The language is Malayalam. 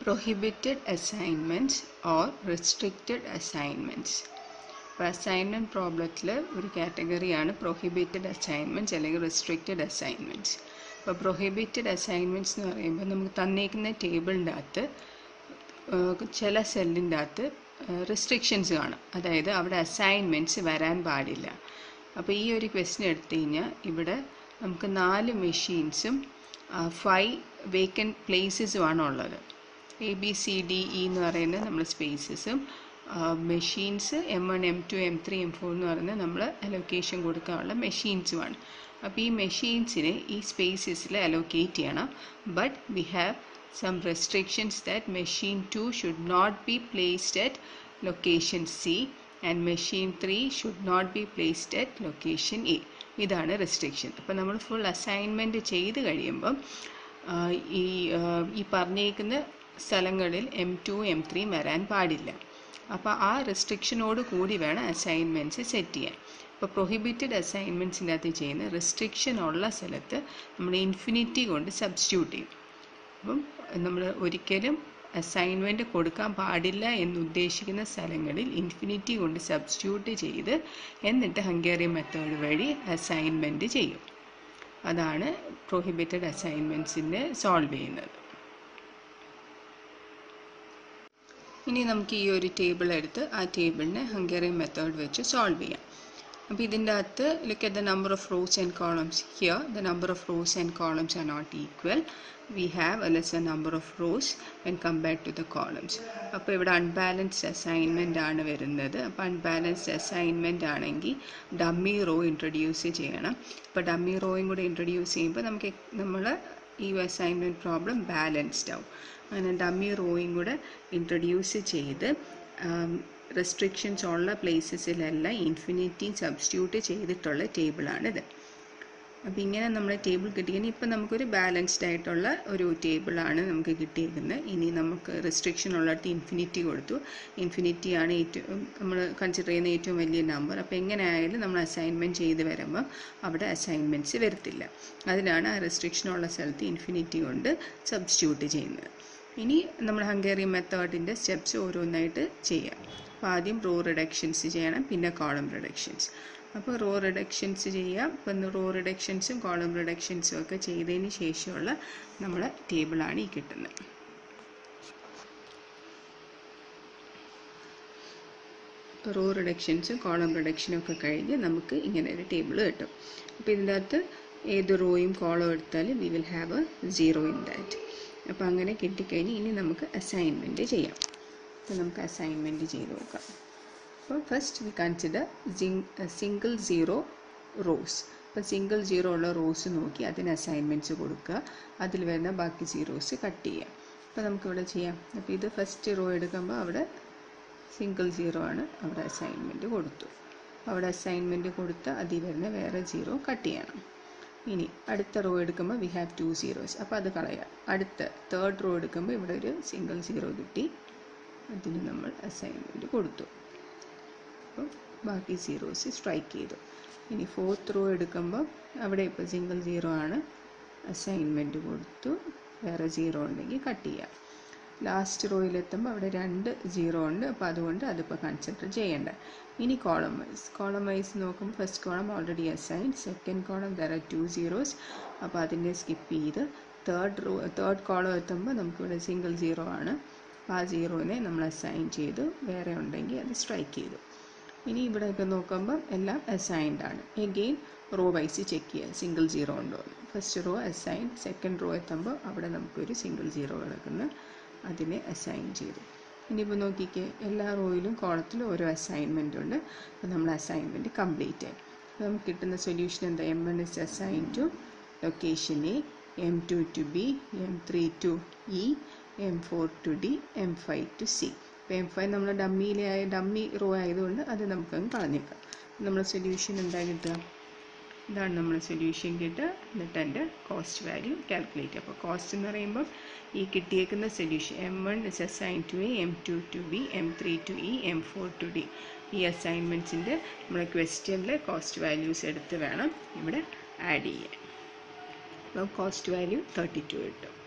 prohibited assignments or restricted assignments അപ്പോൾ അസൈൻമെൻറ്റ് പ്രോബ്ലത്തിൽ ഒരു കാറ്റഗറിയാണ് പ്രൊഹിബിറ്റഡ് അസൈൻമെൻറ്റ്സ് അല്ലെങ്കിൽ റെസ്ട്രിക്റ്റഡ് അസൈൻമെൻറ്റ്സ് അപ്പോൾ പ്രൊഹിബിറ്റഡ് അസൈൻമെൻറ്റ്സ് എന്ന് പറയുമ്പോൾ നമുക്ക് തന്നേക്കുന്ന ടേബിളിൻ്റെ അകത്ത് ഏഹ്, ചില സെല്ലിൻ്റെ അകത്ത് റെസ്ട്രിക്ഷൻസ് കാണും അതായത് അവിടെ അസൈൻമെൻറ്റ്സ് വരാൻ പാടില്ല അപ്പോൾ ഈ ഒരു ക്വസ്റ്റ്യൻ എടുത്തു കഴിഞ്ഞാൽ ഇവിടെ നമുക്ക് നാല് മെഷീൻസും ഫൈവ് വേക്കൻറ്റ് പ്ലേസസുമാണ് ഉള്ളത് A B C D E എന്ന് പറയുന്നത് നമ്മൾ സ്പേസസും machines M one M two M three M four എന്ന് പറയുന്നത് നമ്മൾ അലൊക്കേഷൻ കൊടുക്കാനുള്ള മെഷീൻസുമാണ് അപ്പോൾ ഈ മെഷീൻസിനെ ഈ സ്പേസസിൽ അലൊക്കേറ്റ് ചെയ്യണം but we have some restrictions that machine two should not be placed at location C and machine three should not be placed at location A ഇതാണ് റെസ്ട്രിക്ഷൻ അപ്പോൾ നമ്മൾ ഫുൾ അസൈൻമെൻറ്റ് ചെയ്ത് കഴിയുമ്പം ആ, ഈ ആ, ഈ പറഞ്ഞേക്കുന്ന സ്ഥലങ്ങളിൽ എം ടു എം ത്രീ വരാൻ പാടില്ല അപ്പോൾ ആ റെസ്ട്രിക്ഷനോട് കൂടി വേണം അസൈൻമെൻറ്റ്സ് സെറ്റ് ചെയ്യാൻ ഇപ്പോൾ പ്രൊഹിബിറ്റഡ് അസൈൻമെൻറ്റ്സിൻ്റെ അകത്ത് ചെയ്യുന്ന റെസ്ട്രിക്ഷൻ ഉള്ള സ്ഥലത്ത് നമ്മൾ ഇൻഫിനിറ്റി കൊണ്ട് സബ്സ്റ്റിറ്റ്യൂട്ട് ചെയ്യും അപ്പം നമ്മൾ ഒരിക്കലും അസൈൻമെൻറ്റ് കൊടുക്കാൻ പാടില്ല എന്ന് ഉദ്ദേശിക്കുന്ന സ്ഥലങ്ങളിൽ ഇൻഫിനിറ്റി കൊണ്ട് സബ്സ്റ്റിറ്റ്യൂട്ട് ചെയ്ത് എന്നിട്ട് ഹംഗേറിയൻ മെത്തേഡ് വഴി അസൈൻമെൻറ്റ് ചെയ്യും അതാണ് പ്രൊഹിബിറ്റഡ് അസൈൻമെൻറ്റ്സിനെ സോൾവ് ചെയ്യുന്നത് ഇനി നമുക്ക് ഈ ഒരു ടേബിൾ എടുത്ത് ആ ടേബിളിനെ ഹംഗേറിയൻ മെത്തേഡ് വെച്ച് സോൾവ് ചെയ്യാം അപ്പോൾ ഇതിൻ്റെ അകത്ത് look at the number of rows and columns here the number of rows and columns are not equal we have a less number of rows when compared to the columns അപ്പോൾ ഇവിടെ അൺബാലൻസ്ഡ് അസൈൻമെൻ്റ് ആണ് വരുന്നത് അപ്പോൾ അൺബാലൻസ്ഡ് അസൈൻമെൻ്റ് ആണെങ്കിൽ ഡമ്മി റോ ഇൻട്രൊഡ്യൂസ് ചെയ്യണം അപ്പോൾ ഡമ്മി റോയും കൂടെ ഇൻട്രൊഡ്യൂസ് ചെയ്യുമ്പോൾ നമുക്ക് നമ്മൾ ഈ അസൈൻമെൻറ്റ് പ്രോബ്ലം ബാലൻസ്ഡ് ആവും അങ്ങനെ ഡമ്മി റോയും കൂടെ ഇൻട്രൊഡ്യൂസ് ചെയ്ത് റെസ്ട്രിക്ഷൻസ് ഉള്ള പ്ലേസസിലെല്ലാം ഇൻഫിനിറ്റി സബ്സ്റ്റിറ്റ്യൂട്ട് ചെയ്തിട്ടുള്ള ടേബിളാണിത് അപ്പോൾ ഇങ്ങനെ നമ്മൾ ടേബിൾ കിട്ടിയെങ്കിൽ ഇപ്പം നമുക്കൊരു ബാലൻസ്ഡ് ആയിട്ടുള്ള ഒരു ടേബിളാണ് നമുക്ക് കിട്ടിയിരിക്കുന്നത് ഇനി നമുക്ക് റെസ്ട്രിക്ഷൻ ഉള്ളിടത്ത് ഇൻഫിനിറ്റി കൊടുത്തു ഇൻഫിനിറ്റി ആണ് ഏറ്റവും നമ്മൾ കൺസിഡർ ചെയ്യുന്ന ഏറ്റവും വലിയ നമ്പർ അപ്പോൾ എങ്ങനെ ആയാലും നമ്മൾ അസൈൻമെൻറ്റ് ചെയ്ത് വരുമ്പോൾ അവിടെ അസൈൻമെൻറ്റ്സ് വരത്തില്ല അതിനാണ് ആ റെസ്ട്രിക്ഷൻ ഉള്ള സ്ഥലത്ത് ഇൻഫിനിറ്റി കൊണ്ട് സബ്സ്റ്റിറ്റ്യൂട്ട് ചെയ്യുന്നത് ഇനി നമ്മൾ ഹംഗേറിയൻ മെത്തേഡിൻ്റെ സ്റ്റെപ്സ് ഓരോന്നായിട്ട് ചെയ്യാം അപ്പോൾ ആദ്യം റോ റിഡക്ഷൻസ് ചെയ്യണം പിന്നെ കോളം റിഡക്ഷൻസ് അപ്പോൾ റോ റിഡക്ഷൻസ് ചെയ്യാം ഇപ്പം റോ റിഡക്ഷൻസും കോളം റിഡക്ഷൻസും ഒക്കെ ചെയ്തതിന് ശേഷമുള്ള നമ്മളെ ടേബിളാണ് ഈ കിട്ടുന്നത് റോ റിഡക്ഷൻസും കോളം റിഡക്ഷനും ഒക്കെ കഴിഞ്ഞ് നമുക്ക് ഇങ്ങനെ ഒരു ടേബിൾ കിട്ടും അപ്പോൾ ഇതിൻ്റെ അകത്ത് ഏത് റോയും കോളം എടുത്താലും we will have a zero in that അപ്പോൾ അങ്ങനെ കിട്ടിക്കഴിഞ്ഞ് ഇനി നമുക്ക് അസൈൻമെൻറ്റ് ചെയ്യാം അപ്പോൾ നമുക്ക് അസൈൻമെൻറ്റ് ചെയ്ത് നോക്കാം അപ്പോൾ first we consider single zero rows അപ്പോൾ സിംഗിൾ സീറോ ഉള്ള റോസ് നോക്കി അതിന് അസൈൻമെൻറ്റ്സ് കൊടുക്കുക അതിൽ വരുന്ന ബാക്കി സീറോസ് കട്ട് ചെയ്യുക അപ്പോൾ നമുക്കിവിടെ ചെയ്യാം അപ്പോൾ ഇത് ഫസ്റ്റ് റോ എടുക്കുമ്പോൾ അവിടെ സിംഗിൾ സീറോ ആണ് അവിടെ അസൈൻമെൻറ്റ് കൊടുത്തു അവിടെ അസൈൻമെൻറ്റ് കൊടുത്ത് അതിൽ വരുന്ന വേറെ സീറോ കട്ട് ചെയ്യണം ഇനി അടുത്ത റോ എടുക്കുമ്പോൾ വി ഹാവ് ടു സീറോസ് അപ്പോൾ അത് കളയാം അടുത്ത തേർഡ് റോ എടുക്കുമ്പോൾ ഇവിടെ ഒരു സിംഗിൾ സീറോ കിട്ടി അതിന് നമ്മൾ അസൈൻമെൻറ്റ് കൊടുത്തു അപ്പം ബാക്കി സീറോസ് സ്ട്രൈക്ക് ചെയ്തു ഇനി ഫോർത്ത് റോ എടുക്കുമ്പോൾ അവിടെ ഇപ്പോൾ സിംഗിൾ സീറോ ആണ് അസൈൻമെൻറ്റ് കൊടുത്തു വേറെ സീറോ ഉണ്ടെങ്കിൽ കട്ട് ചെയ്യാം ലാസ്റ്റ് റോയിലെത്തുമ്പോൾ അവിടെ രണ്ട് സീറോ ഉണ്ട് അപ്പോൾ അതുകൊണ്ട് അതിപ്പോൾ കൺസിഡർ ചെയ്യേണ്ട ഇനി കോളം വൈസ് കോളം വൈസ് നോക്കുമ്പോൾ first column already assign second column there are two zeros അപ്പോൾ അതിനെ സ്കിപ്പ് ചെയ്ത് തേർഡ് റോ തേർഡ് കോളം എത്തുമ്പോൾ നമുക്കിവിടെ സിംഗിൾ സീറോ ആണ് അപ്പോൾ ആ സീറോനെ നമ്മൾ അസൈൻ ചെയ്തു വേറെ ഉണ്ടെങ്കിൽ അത് സ്ട്രൈക്ക് ചെയ്തു ഇനി ഇവിടെ ഇപ്പോൾ നോക്കുമ്പോൾ എല്ലാം അസൈൻഡ് ആണ് എഗെയിൻ റോ വൈസ് ചെക്ക് ചെയ്യുക സിംഗിൾ സീറോ ഉണ്ടോ first row assign second row എത്തുമ്പോൾ അവിടെ നമുക്കൊരു സിംഗിൾ സീറോ കിടക്കുന്ന അതിനെ അസൈൻ ചെയ്തു ഇനിയിപ്പോൾ നോക്കിക്കേ എല്ലാ റോയിലും കോളത്തിലും ഓരോ അസൈൻമെൻ്റ് ഉണ്ട് അപ്പോൾ നമ്മൾ അസൈൻമെൻറ്റ് കംപ്ലീറ്റ് ആയി അപ്പോൾ നമുക്ക് കിട്ടുന്ന സൊല്യൂഷൻ എന്താ M one is assign to location A M two to B M three to E M four to D M five to C ഇപ്പോൾ എം ഫൈവ് നമ്മൾ ഡമ്മിയിലെ ആയ ഡമ്മി റോ ആയതുകൊണ്ട് അത് നമുക്കങ്ങ് കളഞ്ഞേക്കാം നമ്മുടെ സൊല്യൂഷൻ എന്താ കിട്ടുക ഇതാണ് നമ്മൾ സൊല്യൂഷൻ കിട്ടുക എന്നിട്ട് എൻ്റെ കോസ്റ്റ് വാല്യൂ കാൽക്കുലേറ്റ് അപ്പോൾ കോസ്റ്റ് എന്ന് പറയുമ്പോൾ ഈ കിട്ടിയേക്കുന്ന solution M one is assign to A M two to B M three to E M four to D ഈ അസൈൻമെൻറ്റ്സിൻ്റെ നമ്മളെ ക്വസ്റ്റ്യനിൽ കോസ്റ്റ് വാല്യൂസ് എടുത്ത് വേണം ഇവിടെ ആഡ് ചെയ്യാൻ അപ്പോൾ കോസ്റ്റ് വാല്യൂ തേർട്ടി ടു കിട്ടും